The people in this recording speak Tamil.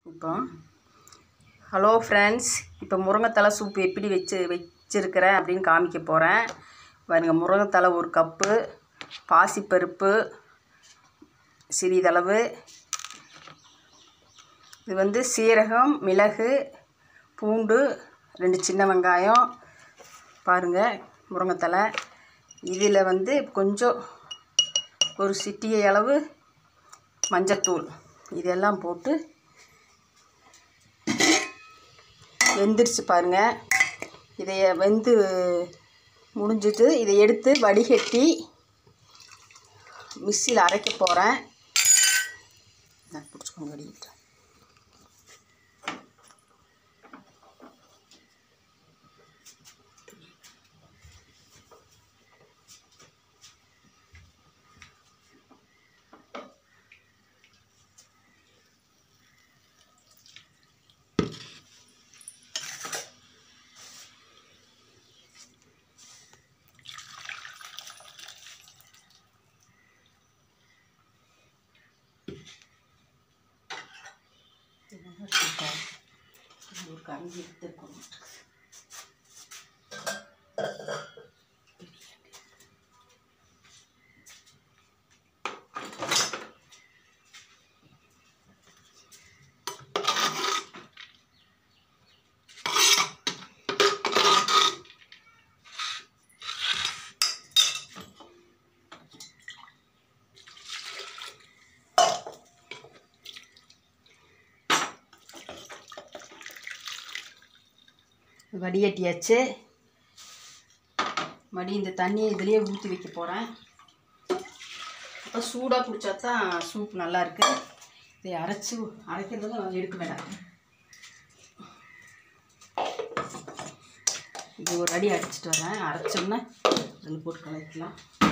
இப்போ ஹலோ ஃப்ரெண்ட்ஸ் இப்போ முருங்கைத்தலை சூப் எப்படி வச்சு வச்சுருக்கிறேன் அப்படின்னு காமிக்க போகிறேன் பாருங்க முருங்கைத்தலை ஒரு கப்பு பாசிப்பருப்பு சிறிதளவு இது வந்து சீரகம் மிளகு பூண்டு ரெண்டு சின்ன வெங்காயம் பாருங்கள் முருங்கைத்தலை இதில் வந்து கொஞ்சம் ஒரு சிட்டிகை அளவு மஞ்சத்தூள் இதெல்லாம் போட்டு வெந்துருச்சு பாருங்க இதை வெந்து முடிஞ்சிட்டு இதை எடுத்து வடிகட்டி மிக்சியில் அரைக்க போகிறேன் நான் பிடிச்சிக்கோங்க வடிகிட்டு ஒரு கரண்டி எடுத்துருக்கோம் வடிகட்டியாச்சு மடி இந்த தண்ணியை இதுலேயே ஊற்றி வைக்க போகிறேன் அப்போ சூடாக குடித்தா தான் சூப் நல்லா இருக்கு இதை அரைச்சி அரைக்கிறதும் எடுக்க வேண்டாம் இது ஒரு அடி அடிச்சிட்டு வரேன் அரைச்சோம்னா ரெண்டு போட்டு கலக்கலாம்